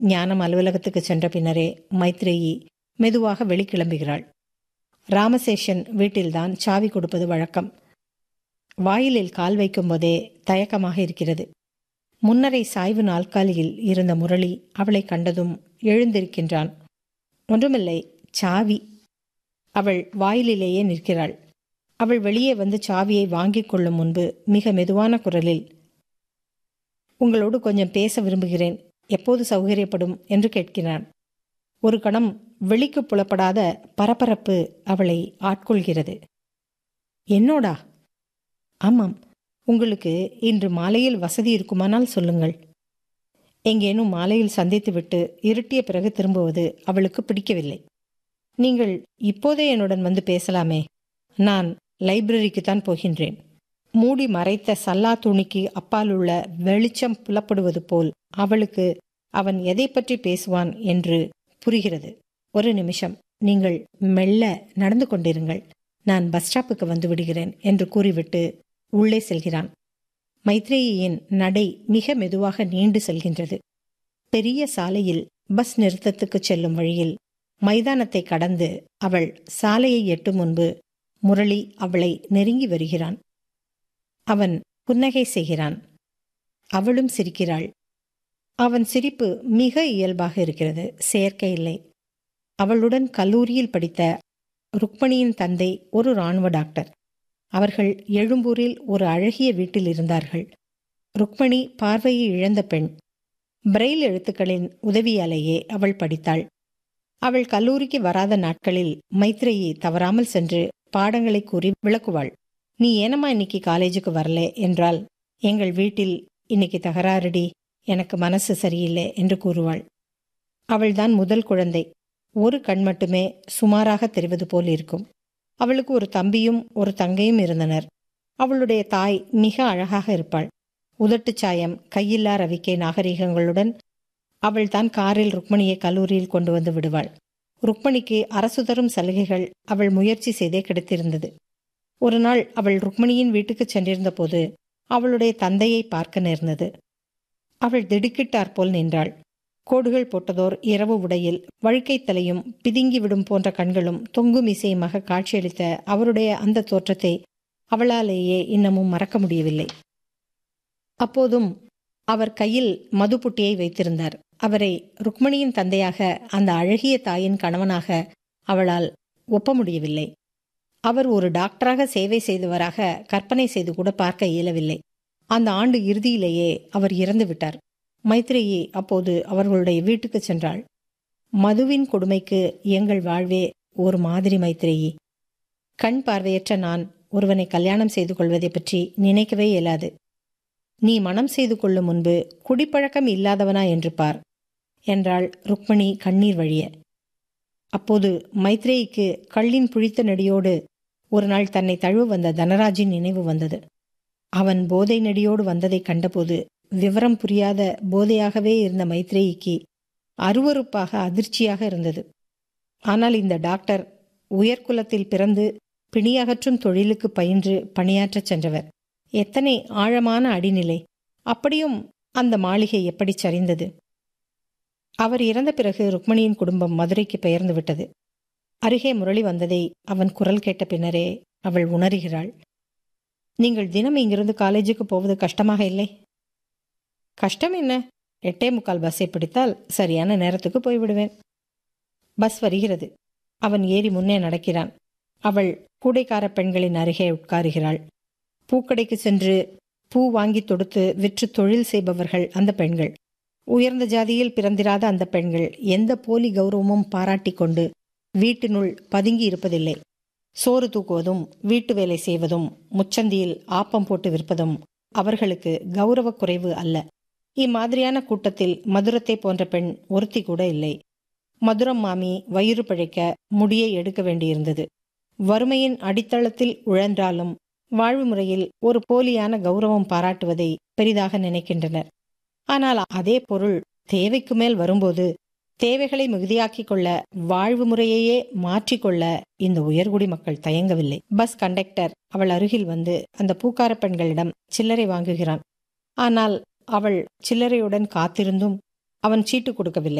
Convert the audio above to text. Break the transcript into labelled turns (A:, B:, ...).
A: ஞானம் அலுவலகத்துக்கு சென்ற பின்னரே மைத்ரேயி மெதுவாக வெளிக்கிளம்புகிறாள் ராமசேஷன் வீட்டில்தான் சாவி கொடுப்பது வழக்கம் வாயிலில் கால் வைக்கும்போதே தயக்கமாக இருக்கிறது முன்னரை சாய்வு நாற்காலியில் இருந்த முரளி அவளை கண்டதும் எழுந்திருக்கின்றான் ஒன்றுமில்லை சாவி அவள் வாயிலிலேயே நிற்கிறாள் அவள் வெளியே வந்து சாவியை வாங்கிக் கொள்ளும் முன்பு மிக மெதுவான குரலில் உங்களோடு கொஞ்சம் பேச விரும்புகிறேன் எப்போது சௌகரியப்படும் என்று கேட்கிறான் ஒரு கணம் வெளிக்கு புலப்படாத பரபரப்பு அவளை ஆட்கொள்கிறது என்னோடா ஆமாம் உங்களுக்கு இன்று மாலையில் வசதி இருக்குமானால் சொல்லுங்கள் எங்கேனும் மாலையில் சந்தித்துவிட்டு இருட்டிய பிறகு திரும்புவது அவளுக்கு பிடிக்கவில்லை நீங்கள் இப்போதே என்னுடன் வந்து பேசலாமே நான் லைப்ரரிக்குத்தான் போகின்றேன் மூடி மறைத்த சல்லா துணிக்கு அப்பால் உள்ள வெளிச்சம் புலப்படுவது போல் அவளுக்கு அவன் எதை பற்றி பேசுவான் என்று புரிகிறது ஒரு நிமிஷம் நீங்கள் மெல்ல நடந்து கொண்டிருங்கள் நான் பஸ் ஸ்டாப்புக்கு வந்து விடுகிறேன் என்று கூறிவிட்டு உள்ளே செல்கிறான் மைத்ரேயியின் நடை மிக மெதுவாக நீண்டு செல்கின்றது பெரிய சாலையில் பஸ் நிறுத்தத்துக்கு செல்லும் வழியில் மைதானத்தை கடந்து அவள் சாலையை எட்டும் முன்பு முரளி அவளை நெருங்கி வருகிறான் அவன் புன்னகை செய்கிறான் அவளும் சிரிக்கிறாள் அவன் சிரிப்பு மிக இயல்பாக இருக்கிறது செயற்கை இல்லை அவளுடன் கல்லூரியில் படித்த ருக்மணியின் தந்தை ஒரு இராணுவ டாக்டர் அவர்கள் எழும்பூரில் ஒரு அழகிய வீட்டில் இருந்தார்கள் ருக்மணி பார்வையை இழந்த பெண் பிரெயில் எழுத்துக்களின் உதவியாலேயே அவள் படித்தாள் அவள் கல்லூரிக்கு வராத நாட்களில் மைத்ரேயி தவறாமல் சென்று பாடங்களை கூறி விளக்குவாள் நீ ஏனம்மா இன்னைக்கு காலேஜுக்கு வரல என்றால் எங்கள் வீட்டில் இன்னைக்கு தகராறுடி எனக்கு மனசு சரியில்லை என்று கூறுவாள் அவள்தான் முதல் குழந்தை ஒரு கண் மட்டுமே சுமாராக தெரிவது போல் இருக்கும் அவளுக்கு ஒரு தம்பியும் ஒரு தங்கையும் இருந்தனர் அவளுடைய தாய் மிக அழகாக இருப்பாள் உதட்டுச் சாயம் கையில்லா ரவிக்கை நாகரிகங்களுடன் அவள் தான் காரில் ருக்மணியை கல்லூரியில் கொண்டு வந்து விடுவாள் ருக்மணிக்கு அரசு தரும் சலுகைகள் அவள் முயற்சி செய்தே கிடைத்திருந்தது ஒரு நாள் அவள் ருக்மணியின் வீட்டுக்கு சென்றிருந்த போது அவளுடைய தந்தையை பார்க்க நேர்ந்தது அவள் திடுக்கிட்டார் போல் நின்றாள் கோடுகள் போட்டதோர் இரவு உடையில் வழுக்கை தலையும் பிதுங்கிவிடும் போன்ற கண்களும் தொங்கும் இசையுமாக காட்சியளித்த அவருடைய அந்த தோற்றத்தை அவளாலேயே இன்னமும் மறக்க முடியவில்லை அப்போதும் அவர் கையில் மதுப்புட்டியை வைத்திருந்தார் அவரை ருக்மணியின் தந்தையாக அந்த அழகிய தாயின் கணவனாக அவளால் ஒப்ப முடியவில்லை அவர் ஒரு டாக்டராக சேவை செய்தவராக கற்பனை செய்து கூட பார்க்க இயலவில்லை அந்த ஆண்டு இறுதியிலேயே அவர் இறந்து விட்டார் மைத்ரேயி அப்போது அவர்களுடைய வீட்டுக்கு சென்றாள் மதுவின் கொடுமைக்கு எங்கள் வாழ்வே ஒரு மாதிரி மைத்ரேயி கண் பார்வையற்ற நான் ஒருவனை கல்யாணம் செய்து கொள்வதை பற்றி நினைக்கவே இயலாது நீ மனம் செய்து கொள்ளும் முன்பு குடிப்பழக்கம் இல்லாதவனா என்று பார் என்றாள் ருக்மணி கண்ணீர் வழிய அப்போது மைத்ரேயிக்கு கள்ளின் புழித்த நெடியோடு ஒரு நாள் தன்னை தழுவ வந்த தனராஜின் நினைவு வந்தது அவன் போதை நெடியோடு வந்ததைக் கண்டபோது விவரம் புரியாத போதையாகவே இருந்த மைத்ரேயிக்கு அருவறுப்பாக அதிர்ச்சியாக இருந்தது ஆனால் இந்த டாக்டர் உயர்குலத்தில் பிறந்து பிணியகற்றும் தொழிலுக்கு பயின்று பணியாற்றச் சென்றவர் எத்தனை ஆழமான அடிநிலை அப்படியும் அந்த மாளிகை எப்படி சரிந்தது அவர் இறந்த பிறகு ருக்மணியின் குடும்பம் மதுரைக்கு பெயர்ந்து விட்டது அருகே முரளி வந்ததை அவன் குரல் கேட்ட பின்னரே அவள் உணர்கிறாள் நீங்கள் தினம் இங்கிருந்து காலேஜுக்கு போவது கஷ்டமாக இல்லை கஷ்டம் என்ன எட்டே முக்கால் பஸ்ஸை பிடித்தால் சரியான நேரத்துக்கு போய்விடுவேன் பஸ் வருகிறது அவன் ஏறி முன்னே நடக்கிறான் அவள் கூடைக்கார பெண்களின் அருகே உட்காருகிறாள் பூக்கடைக்கு சென்று பூ வாங்கி தொடுத்து விற்று தொழில் செய்பவர்கள் அந்த பெண்கள் உயர்ந்த ஜாதியில் பிறந்திராத அந்த பெண்கள் எந்த போலி கௌரவமும் பாராட்டிக் கொண்டு வீட்டினுள் பதுங்கி இருப்பதில்லை சோறு தூக்குவதும் வீட்டு வேலை செய்வதும் முச்சந்தியில் ஆப்பம் போட்டு விற்பதும் அவர்களுக்கு கௌரவ குறைவு அல்ல இம்மாதிரியான கூட்டத்தில் மதுரத்தை போன்ற பெண் ஒருத்தி கூட இல்லை மதுரம் மாமி வயிறு பிழைக்க முடியை எடுக்க வேண்டியிருந்தது வறுமையின் அடித்தளத்தில் உழன்றாலும் வாழ்வு முறையில் ஒரு போலியான கௌரவம் பாராட்டுவதை பெரிதாக நினைக்கின்றனர் ஆனால் அதே பொருள் தேவைக்கு மேல் வரும்போது தேவைகளை மிகுதியாக்கிக் கொள்ள வாழ்வு முறையையே மாற்றிக்கொள்ள இந்த உயர்குடி மக்கள் தயங்கவில்லை பஸ் கண்டக்டர் அவள் அருகில் வந்து அந்த பூக்கார பெண்களிடம் சில்லறை வாங்குகிறான் ஆனால் அவள் சில்லறையுடன் காத்திருந்தும் அவன் சீட்டு கொடுக்கவில்லை